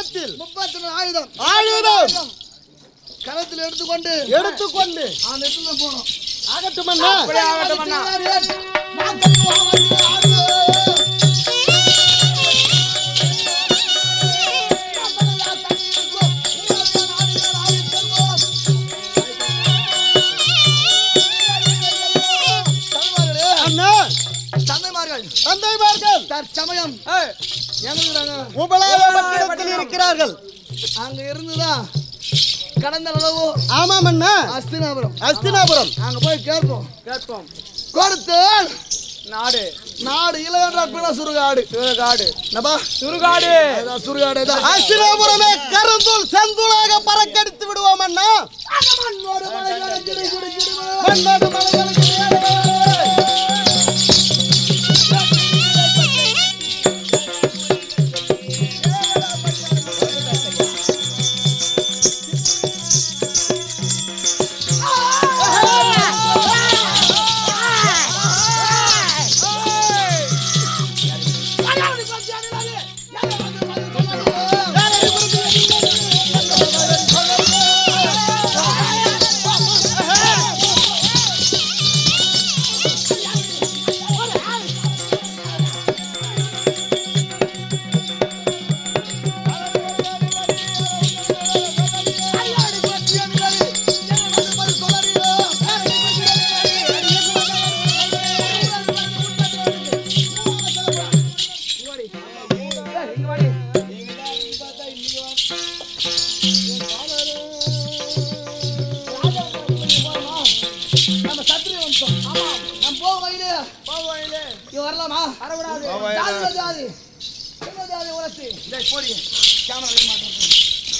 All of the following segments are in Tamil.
கரத்தில் முப்பத்தி நாலு ஆயுதம் ஆயுதம் கரத்தில் எடுத்துக்கொண்டு எடுத்துக்கொண்டு அந்த இடத்துல போனோம் ஆகட்டும் அண்ணா அப்படியே ஆகட்டும் அண்ணா அண்ணா தந்தைமார்கள் தந்தைமார்கள் தற்சமயம் எங்க இருக்கிறாங்க உபலாயத்தில் இருக்கிறார்கள் அங்க இருந்துதான் கடந்த அளவு ஆமாம் அண்ணா அஸ்தினாபுரம் அஸ்தினாபுரம் அங்க போய் கேட்போம் கேட்போம் கொடுத்து நாடு நாடு இளையன்றா பிற சுருகாடு சுடுகாடு என்னப்பா சுடுகாடு அதான் சுருகாடு தான் அஸ்தினாபுரமே கருந்துள் செந்துளாக பறக்கடித்து விடுவோம் அண்ணா மண்ணோடு மலைகளை கிடு கிடு கிடுமா. மண்ணோடு மலைகளுக்கு மேலே. நம்ம சத்திரிய வம்சம். நம்ம போக வழியிலே. இங்க வரலாமா? ஜாதி ஜாதி. என்ன ஜாதி உரத்து? டேய், போடி. கேமரா வைக்க மாட்டேன்.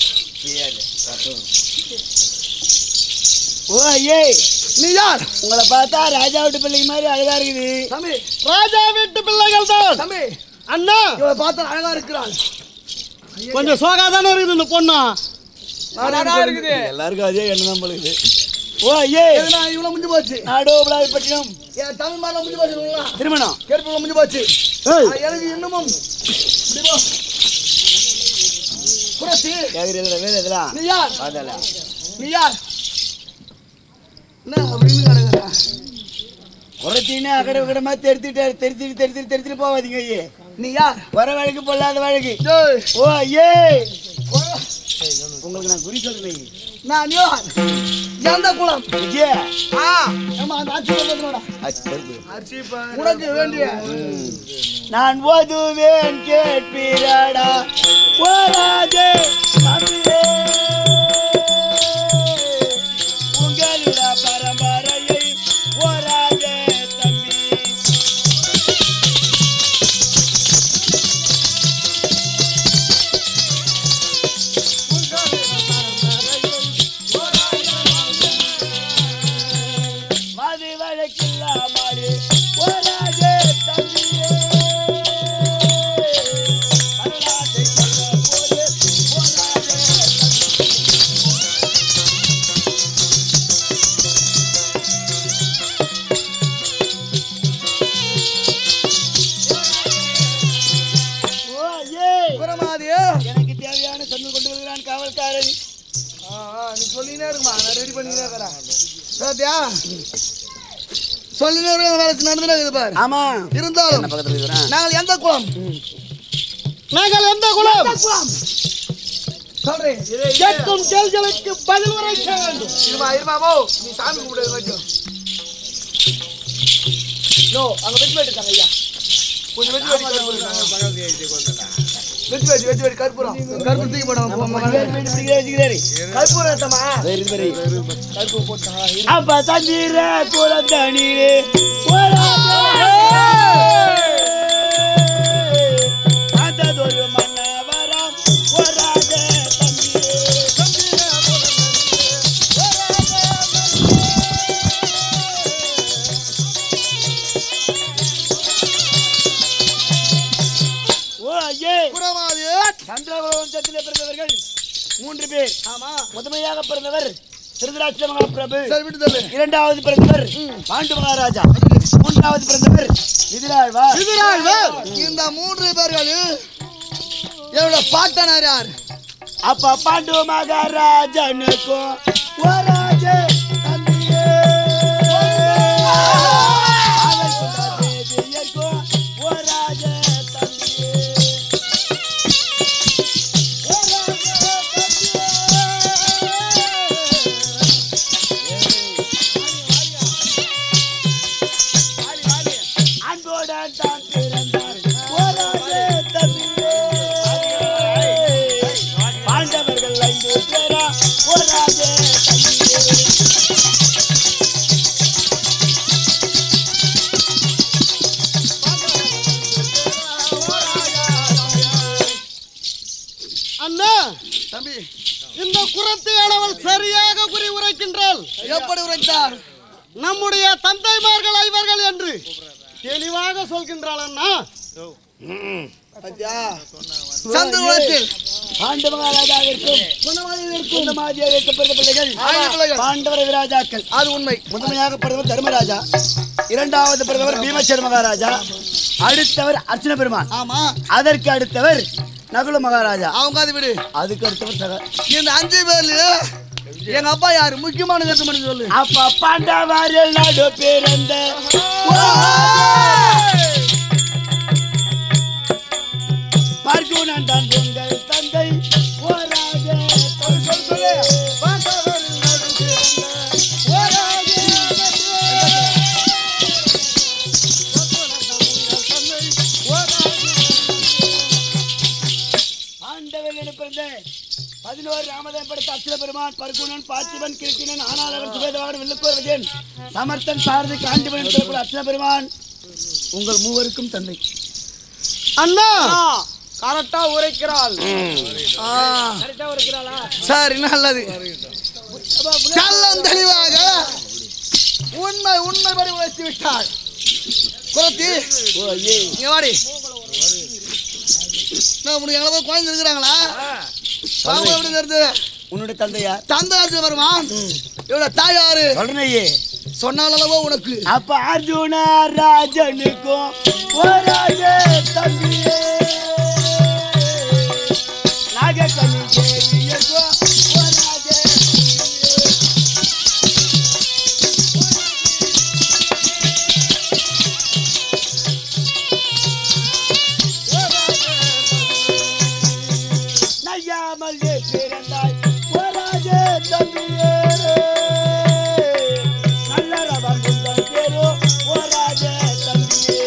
ஓ ஐயே நீ யார் உங்களை பார்த்தா ராஜா வீட்டு பிள்ளைங்க மாதிரி அழகா இருக்குது தம்பி ராஜா வீட்டு பிள்ளைகள் தான் தம்பி அண்ணா இவளை பார்த்தா அழகா இருக்கிறாள் கொஞ்சம் சோகாதானே இருக்குது இந்த பொண்ணு அழகா இருக்குது எல்லாருக்கும் அதே எண்ணம் தான் பழகுது ஓ ஐயே எதுனா இவ்வளவு முடிஞ்சு போச்சு நாடோ பட்டினம் என் தமிழ் மாடல முடிஞ்சு போச்சு இவங்களா. திருமணம் கேட்புல முடிஞ்சு போச்சு ஏய், ஆனா எனக்கு இன்னமும் இப்படி போ. புரட்சி கேக்குறதுல வேலை இதெல்லாம் நீ யார் பார்த்தல நீ யார் என்ன அப்படின்னு கிடக்குற குறைச்சின்னு அக்கடை விக்கடமா தெரித்துட்டு தெரித்துட்டு தெரித்துட்டு தெரித்துட்டு போவாதீங்க ஐயே நீ யார் வர வழக்கு பொல்லாத வழக்கு டேய், ஓ ஐயே கொ- உங்களுக்கு நான் குறி சொல்றேன் நான் யார் எந்த குலம் விஜய ஆ ஆமா அந்த ஆட்சி பத்தினோட உனக்கு வேண்டிய நான் ஓதுவேன் கேட்பீராடா ஓராஜே தமிழே உங்களிட பரம்பரையை ஓராஜே தம்பி மது வழக்கில்லாமலே ஓராஜே தம்பியே வரலாற்றை சொல்ல போலே ஓராஜே தம்பி ஓ ஐயே புறமாதி எனக்கு தேவையான சொந்து கொண்டு வருகிறான் காவல்காரன் ஆ, ஆ, நீ சொல்லினே இருக்குமா நான் ரெடி பண்ணினே இருக்கிறேன் சாத்தியா சொல்லினே இருக்க வேலை நடந்துனே இருக்குது பாரு ஆமா இருந்தாலும் பக்கத்துல இருக்கிறான் நாங்கள் எந்த குலம் நாங்கள் எந்த குலம் எந்த குலம் சொல்றேன் கேட்கும் கேள்விகளுக்கு பதில் உரைக்க வேண்டும் இருமா இருமா போ நீ சாமி கும்பிடுறது வரைக்கும் நோ அங்க வெட்டி வெட்டிட்டாங்க ஐயா கொஞ்சம் வெட்டி வெட்டி வெட்டி வெட்டி வெட்டி வெட்டி கற்பூரம் கற்பூரம் தூக்கி போடுவாங்க கற்பூரம் ஏத்தமா கற்பூரம் போட்டாங்க அப்ப தண்ணீர கூட தண்ணீரே ஒரு மன்னவரம் ஒராஜ ஓ ஐயே புறமாதி சந்திரகுல வம்சத்திலே பிறந்தவர்கள் மூன்று பேர் ஆமா முதன்மையாக பிறந்தவர் திருதராட்ச மகாபிரபு சரி விட்டு தள்ளு இரண்டாவது பிறந்தவர் பாண்டு மகாராஜா மூன்றாவது பிறந்தவர் எதிராழ்வார் எதிராழ்வார் இந்த மூன்று பேர்கள் என்னோட பாட்டனார் யார் அப்ப பாண்டு மகாராஜனுக்கும் ஓராஜ தம்பியே அவள் கொண்ட தேவியர்க்கும் ஓராஜ தம்பியே அன்போடன் தான் பிறந்தார் ஓராஜ தம்பியே பாண்டவர்கள் ஐந்து பேரா ஓராஜ தம்பியே அண்ணா தம்பி இந்த குரத்தையானவள் சரியாக குறி உரைக்கின்றாள் எப்படி உரைத்தார் நம்முடைய தந்தைமார்கள் ஐவர்கள் என்று தெளிவாக சொல்கின்றாள் அண்ணா பாத்தியா? சந்திரகுலத்தில் பாண்டு மகாராஜாவிற்கும் குந்தமாதியாக இருக்கப்படுற பிள்ளைகள் ஐந்து பிள்ளைகள். பாண்டவர விராஜாக்கள் அது உண்மை முதன்மையாக பிரதமர் தர்மராஜா இரண்டாவது பிரதமர் பீமசேன மகாராஜா அடுத்தவர் அர்ச்சன பெருமான் ஆமா அதற்கு அடுத்தவர் நகுல மகாராஜா அவங்க அது விடு அதுக்கு அடுத்தவர் சக இந்த அஞ்சு பேர்ல எங்க அப்பா யாரு முக்கியமான கருத்து பண்ணி சொல்லு அப்ப பாண்டவரில் நடு பிறந்த பார்க்குனன் தான் உங்கள் தந்தை ஓராக சொல் சொல் சொல்லு பாண்டவரில் நடு பிறந்த ஓராக பாண்டவர்கள் பிறந்த பதினோரு ராமதன் படுத்த அச்சுர பெருமான் பர்குணன் பார்த்திபன் கிருட்டினன் ஆனால் அவர் சுவேதவாகன் வில்லுக்கோர் விஜயன் சமர்த்தன் சாரதி காண்டிபன் சொல்லக்கூடிய அச்சுர பெருமான் உங்கள் மூவருக்கும் தந்தை அண்ணா கரெக்டா உரைக்கிறாள் சரி நல்லது கள்ளம் தெளிவாக உண்மை உண்மைப்படி உழைத்து விட்டாள் குலத்தி ஓ ஏ இங்க வாடி நான் உனக்கு எங்களை போய் குழந்தை இருக்கிறாங்களா பாவம் எப்படி தெரியுது உன்னுடைய தந்தையா தந்தாச்சு வருமா இவ்வளவு தாயாரு சொல்றேயே சொன்னாலவோ உனக்கு அப்ப அர்ஜுன ராஜனுக்கும் ஓராஜ தம்பியே நாகக்கனி தேவியர்க்கும் ஓராஜ தம்பியே. நையாமல் நீ பிறந்தாய் ஓராஜ தம்பியே நல்ல ரவம் உங்கள் பேரு ஓராஜ தம்பியே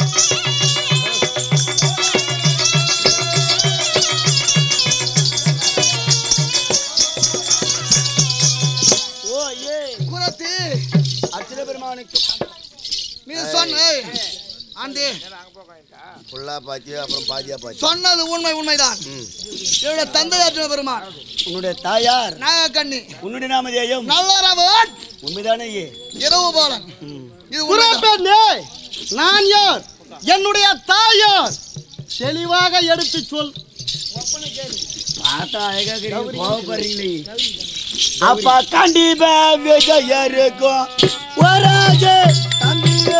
ஓ ஏ குலத்தி அர்ச்சன பெருமானுக்கு நீ சொன்ன ஆண்டி ஃபுல்லா பாத்தியா அப்புறம் பாதியா பாத்தி சொன்னது உண்மை உண்மைதான் இவருடைய தந்தை அர்ஜுன பெருமான் உன்னுடைய தாயார் நாகக்கண்ணி உன்னுடைய நாமதேயம் நல்லரவன் உண்மைதானே ஏ இரவு பாலன் இது உண்மைதான். குரப்பெண்ணே நான் யார் என்னுடைய தாயார் தெளிவாக எடுத்து சொல் பார்த்தா அழகாக கோவப்படுறீங்களே அப்பா கண்டிப்பா விஜயருக்கும் வராஜ தம்பியே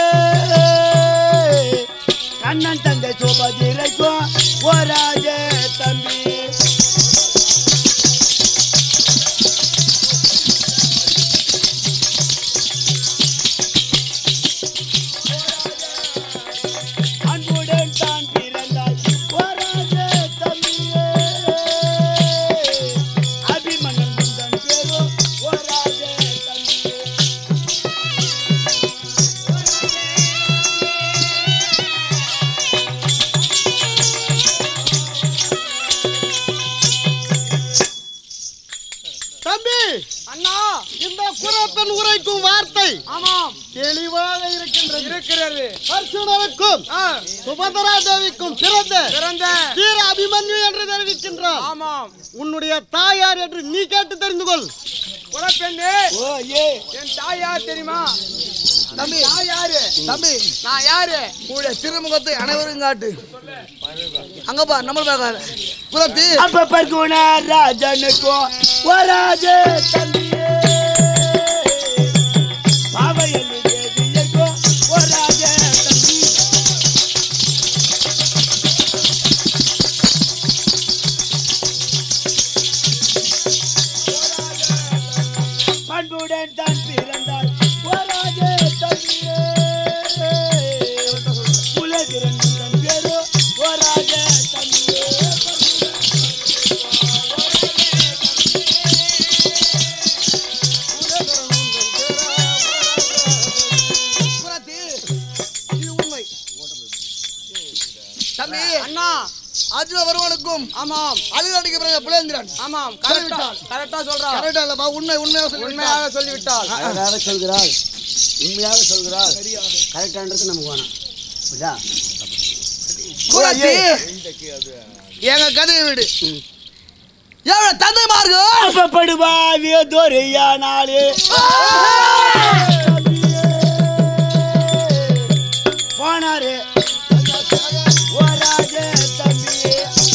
கண்ணன் தந்தை சோபதிரைக்கும் வராஜ தம்பி அன்புடன் தான் பிறந்தாய் வராஜ தம்பியே அபிமன்னன் முந்தன் பேரோ வராஜ தம்பியே தம்பி அண்ணா இந்த குரப்பெண் உரைக்கும் வார்த்தை ஆமாம் தெளிவாக இருக்கின்றது இருக்கிறது அர்ஜுனருக்கும் சுபதரா தேவிக்கும் பிறந்த பிறந்த வீர அபிமன்யு என்று தெரிவிக்கின்றார் ஆமாம் உன்னுடைய தாயார் என்று நீ கேட்டு தெரிந்து கொள் குலப்பெண்ணே ஓ ஏ என் தாய் யார் தெரியுமா தம்பி நான் யாரு தம்பி நான் யாரு உங்களுடைய திருமுகத்தை அனைவரும் காட்டு அங்கப்பா நம்ம பார்க்காத குலத்தி அப்ப பர்குண ராஜனுக்கும் வராஜ தம்பியே பாவையல்லி தேவியர்க்கும் வராஜ தம்பி அர்ஜுன வருவனுக்கும் ஆமாம் அழுதாடிக்கு பிறகு புலேந்திரன் ஆமாம் கரெக்டா கரெக்டா சொல்றா கரெக்டா இல்லப்பா உண்மை உண்மையாக சொல்லி உண்மையாக சொல்லிவிட்டாள் அழகாக சொல்கிறாள் உண்மையாக சொல்கிறாள் கரெக்டான்றது நமக்கு வேணாம் புரியுதா கூடாச்சி எங்க கதை வீடு எவ்வளவு தந்தைமார்கள் அப்பப்படுவாவிய துரையானாலே போனாரு ஓ ராஜ தம்பி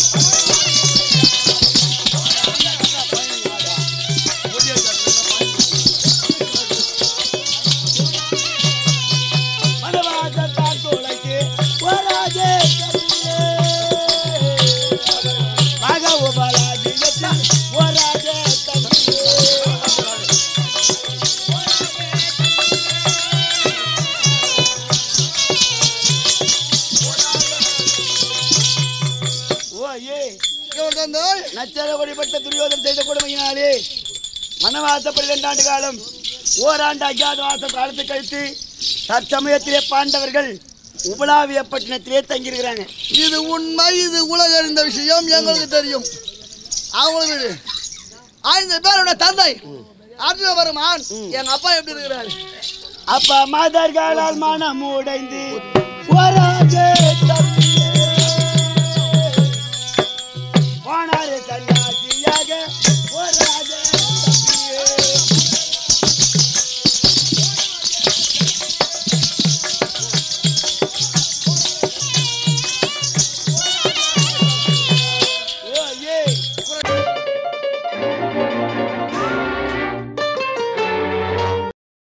மனவாச தாக்கோலைக்கு ஓ ராஜ தம்பி மகவு பலாதியத்தில் ஓ ராஜ தம்பி ஓ ஏ எவ்வளவு தந்தாய் நச்சர வழிபட்ட துரியோதன் செய்த கொடுமையினாலே மனவாசப்படி இரண்டாண்டு காலம் ஓராண்டு அஜாதவாச காலத்தை கழித்து தற்சமயத்திலே பாண்டவர்கள் உபலாவிய பட்டினத்திலே தங்கியிருக்கிறாங்க இது உண்மை இது உலக அறிந்த விஷயம் எங்களுக்கு தெரியும் அவங்களுக்கு வீடு ஐந்து பேரோட தந்தை அர்ஜுன வருமான் எங்க அப்பா எப்படி இருக்கிறாரு அப்ப மதர்களால் மனம் உடைந்து ஓராஜே தம்பி